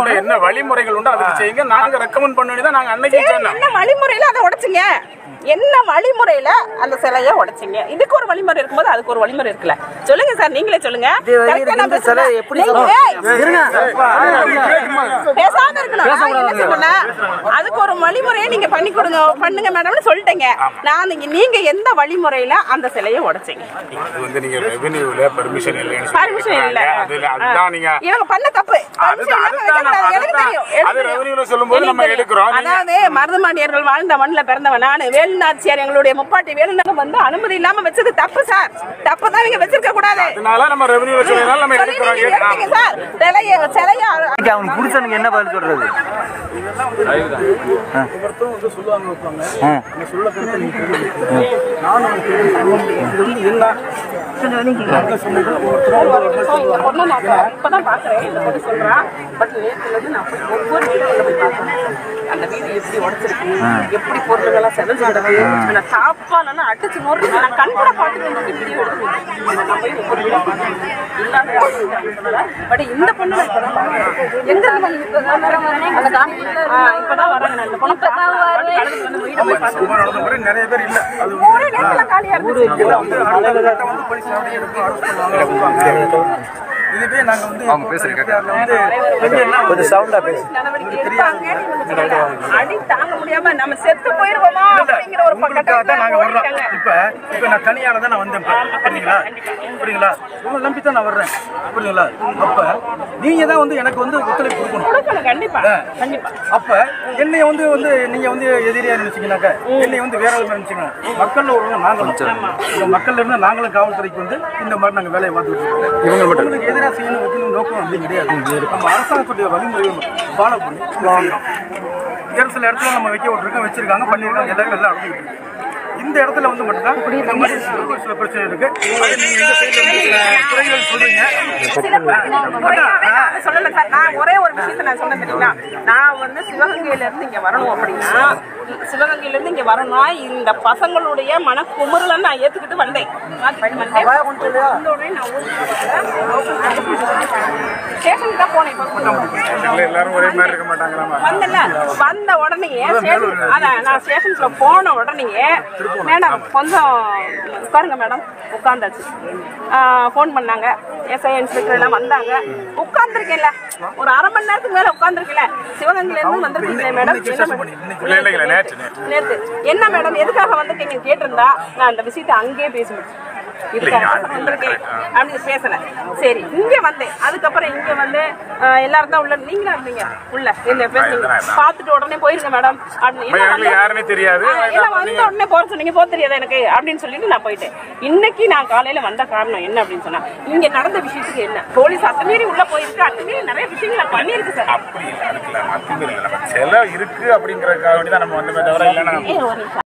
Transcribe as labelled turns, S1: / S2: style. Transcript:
S1: உள்ள என்ன வழிமுறைகள் உண்டோ அதுக்கு செய்யுங்க நாங்க ரெக்கமெண்ட் பண்ணி தான் நாங்க அன்னைக்கு
S2: சரி,
S1: சொன்னோம்
S2: என்ன வழிமுறையில அதை உடைச்சிங்க என்ன வழிமுறையில அந்த சிலையை உடைச்சிங்க இதுக்கு ஒரு வழிமுறை இருக்கும்போது அதுக்கு ஒரு வழிமுறை இருக்குல்ல சொல்லுங்க சார் நீங்களே சொல்லுங்க Correct ஆ நான்
S3: இந்த சிலை
S2: பேசுறேன்.
S3: எப்படி
S2: நீங்க-
S3: சொல்ல-
S2: ஏய், பேசாம இருக்கணும் நான் என்ன சொன்னேன் அதுக்கு ஒரு வழிமுறையை நீங்க பண்ணி கொடுங்க பண்ணுங்க மேடம்னு சொல்லிட்டேங்க நான் நீங்க நீங்க எந்த வழிமுறையில அந்த சிலையை உடைச்சீங்க
S1: அது வந்து நீங்க ரெவென்யூல பெர்மிஷன் இல்லைன்னு சொல்லி
S2: பர்மிஷன் இல்ல
S1: இருக்காங்க. அதுல அதுதான் நீங்க
S2: இவங்க பண்ண தப்பு
S1: அதுதான்,
S2: Permission இல்லாம
S1: அதுதான்
S2: வைக்கக்கூடாது. எனக்கு
S1: அதுதான்.
S2: தெரியும், எனக்கு
S1: அது
S2: தெரியும்.
S1: revenue ல சொல்லும்போது
S2: எனக்கு
S1: நம்ம
S2: தெரியும்.
S1: எடுக்கிறோம். நீங்க-
S2: அதாவது மருதமாண்டியர்கள் வாழ்ந்த மண்ணுல பிறந்தவன் நானு வேலுநாச்சியார் எங்களுடைய முப்பாட்டி வேலுநாதம் வந்து அனுமதி இல்லாம வச்சது தப்பு சார் தப்பு தான் இவங்க வச்சிருக்க கூடாது
S1: அதனால நம்ம ரெவென்யூல சொல்லினால நம்ம
S2: சொல்லி
S1: எடுக்கிறோம்
S2: நீங்க எடுத்தீங்க சார் சிலைய சிலைய
S3: இன்னைக்கு அவனுக்கு புருஷனுக்கு என்ன பதில் சொல்றது ஆ. ஆ.
S2: இந்த பொண்ணை நான் இப்பதான் பாக்குறேன் இந்த பொண்ணு சொல்றான் பட் நேத்துல இருந்து நான் போய் ஒவ்வொரு வீடுகள்ல போய் பார்க்கறேன் அந்த வீடு எப்படி உடைச்சிருக்கு எப்படி பொருள்கள்லாம் செதஞ்சு கிடக்கு நான் தாப்பால அடிச்சு நோட்டு நான் கண் கூட பார்த்துட்டு வந்து வீடியோ எடுத்துருக்கேன் நான் போய் ஒவ்வொரு வீடா பார்த்தேன் இல்லாத பட் இந்த பொண்ணு நான் இப்பதான் பார்க்கறேன் எங்க இருந்து வந்து இப்பதான் வராங்க அந்த காமிக்கல இப்பதான் வராங்க நான் இந்த பொண்ணு இப்பதான் கடலுக்கு வந்து வீடு போய் பார்த்தேன்
S1: நிறைய பேர் இல்ல அது
S2: ஒரே நேரத்துல காலியா இருந்துச்சு
S1: இதுவே நாங்க வந்து
S4: அவங்க பேசுறீங்க
S3: கொஞ்சம் சவுண்டா பேசு
S2: நடவடிக்கை எடுப்பாங்க இவங்க சொல்லல. அடி தாங்க முடியாம நம்ம செத்து போயிருவோமா அப்படிங்கிற ஒரு
S5: உங்களுக்காக தான் நாங்க வர்றோம்
S2: ஓடிட்டாங்க.
S5: இப்ப இப்ப நான் தனியால தான் நான் வந்தேன் இப்ப. புரியுங்களா புரியுங்களா உங்களை நம்பி தான் நான் வர்றேன் புரியுங்களா அப்ப நீங்க தான் வந்து எனக்கு வந்து ஒத்துழைப்பு கொடுக்கணும்
S2: கொடுக்கணும் கண்டிப்பா கண்டிப்பா
S5: அப்ப என்னைய வந்து வந்து நீங்க வந்து எதிரியா நினைச்சீங்கன்னாக்க என்னைய வந்து வேற ஒரு நினைச்சீங்க மக்கள்ல ஒரு நாங்களும் இந்த மக்கள்ல இருந்து நாங்களும் காவல்துறைக்கு வந்து இந்த மாதிரி நாங்க வேலையை பார்த்துட்டு இருக்கோம் இவங்க மட்டும் எதிராக செய்யணும் வைக்கணும் நோக்கம் அப்படி கிடையாது நம்ம அரசாங்கத்துடைய வழிமுறைகள் ஃபாலோ பண்ணி செய்யணும். ஒரு சில இடத்துல நம்ம வைக்க விட்டுருக்கோம் வச்சிருக்காங்க பண்ணியிருக்காங்க எல்லாரும் எல்லாம் அடைஞ்சிட்டு இருக்கு. இந்த இடத்துல வந்து மட்டும்தான் இந்த மாதிரி ஒரு சில பிரச்சனை இருக்கு அதை நீங்க இந்த சைடுல இருந்து சில குறைகள் சொல்றீங்க
S2: சில முறையாவே நான் அதை சொல்லல சார் நான் ஒரே ஒரு விஷயத்த நான் சொன்னேன் தெரியுங்களா நான் வந்து சிவகங்கையில இருந்து இங்க வரணும் அப்படின்னா சிவகங்கையில இருந்து இங்க வரணும்னா இந்த பசங்களுடைய மன குமுறல நான் ஏத்துக்கிட்டு வந்தேன் நான் வந்தேன். வந்த உடனே நான் ஊருக்கு ஸ்டேஷனுக்கு தான் போனேன் இப்போ
S1: எல்லாரும் ஒரே மாதிரி இருக்க மாட்டாங்க நம்ம
S2: வந்தல வந்த உடனே ஸ்டேஷன் அதான் நான் ஸ்டேஷன்ல போன உடனே மேடம் கொஞ்சம் உட்காருங்க மேடம் உட்காந்தாச்சு ஃபோன் பண்ணாங்க எஸ்ஐ இன்ஸ்பெக்டர் எல்லாம் வந்தாங்க உட்கார்ந்துருக்கேன்ல ஒரு அரை மணி நேரத்துக்கு மேல உட்கார்ந்துருக்கேன்ல சிவகங்கையில இருந்து வந்திருக்கீங்களே மேடம் என்ன மேடம்?
S1: இல்ல, இல்ல, இல்ல, நேத்து, நேத்து.
S2: நேத்து என்ன மேடம் எதுக்காக வந்திருக்கீங்க கேட்டிருந்தா நான் அந்த விஷயத்தை அங்கேயே பேசி முடிச்சேன் இதுக்காக தான் வந்திருக்கேன் அப்படின்னு பேசல சரி இங்க வந்தேன் அதுக்கப்புறம் இங்க வந்து அஹ், எல்லாரும் தான் உள்ள நீங்களா இருந்தீங்க உள்ள இந்த பேசுறீங்க பார்த்துட்டு உடனே போயிருங்க மேடம் அப்படின்னு
S1: அப்ப
S2: என்ன
S1: எனக்கு
S2: வந்த-
S1: யாருன்னே தெரியாது.
S2: ஆ, எல்லாம் வந்த உடனே போற சொன்னீங்க போக தெரியாது எனக்கு அப்படின்னு சொல்லிட்டு நான் போயிட்டேன் இன்னைக்கு நான் காலையில வந்த காரணம் என்ன அப்படின்னு சொன்னா இங்க நடந்த விஷயத்துக்கு என்ன போலீஸ் அத்துமீறி உள்ள போயிருக்கு அத்துமீறி நிறைய விஷயங்களை பண்ணிருக்கு சார்
S1: அப்படி இல்லை அதுக்குல மத்திய நம்ம செலவு இருக்கு அப்படிங்கறதுக்காக வேண்டி தான் நம்ம வந்தமே தவிர இல்லைன்னா
S2: ஏ, ஒரு நிமிஷம்.